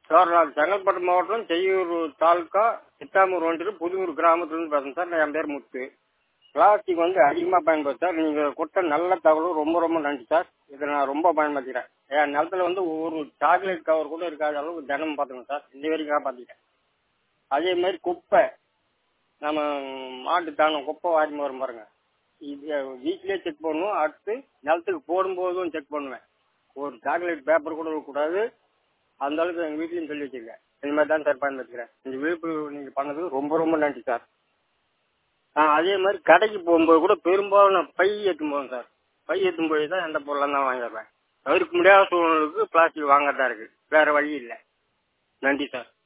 sir நான் செங்கல்பட்டு மாவட்டம் செய்யூர் தாலுக்கா சித்தாமூர் ஒன்றிய புதுவூர் கிராமத்துலேருந்து பேசுகிறேன் சார் நான் என் பேர் முத்து பிளாஸ்டிக் வந்து அதிகமாக பயன்படுது சார் நீங்கள் கொடுத்த நல்ல தகவல் ரொம்ப ரொம்ப நன்றி சார் இதை நான் ரொம்ப பயன்படுத்திக்கிறேன் என் நிலத்துல வந்து ஒரு சாக்லேட் கவர் கூட இருக்காத அளவுக்கு தினமும் பார்த்துங்க சார் இந்த வரைக்கும் காப்பாற்றிட்டேன் அதே மாதிரி குப்பை நம்ம மாட்டு தானம் குப்பை வாரி வரும் பாருங்க இது வீட்லயே செக் பண்ணுவோம் அடுத்து நிலத்துக்கு போடும்போதும் செக் பண்ணுவேன் ஒரு சாக்லேட் பேப்பர் கூட இருக்கக்கூடாது அந்த அளவுக்கு எங்கள் வீட்லையும் சொல்லி வச்சிருக்கேன் இந்த மாதிரி தான் சார் பயன்படுத்துகிறேன் இந்த விழிப்புணர்வு நீங்கள் பண்ணது ரொம்ப ரொம்ப நன்றி சார் ஆ அதே மாதிரி கடைக்கு போகும்போது கூட பெரும்பாலும் நான் பை எடுத்துன்னு போவேன் சார் பை எடுத்துன்னு போய் தான் எந்த பொருளாக இருந்தாலும் வாங்கிடுறேன் தவிர்க்க முடியாத சூழ்நிலைக்கு பிளாஸ்டிக் வாங்கறதா இருக்கு வேற வழி இல்லை நன்றி சார்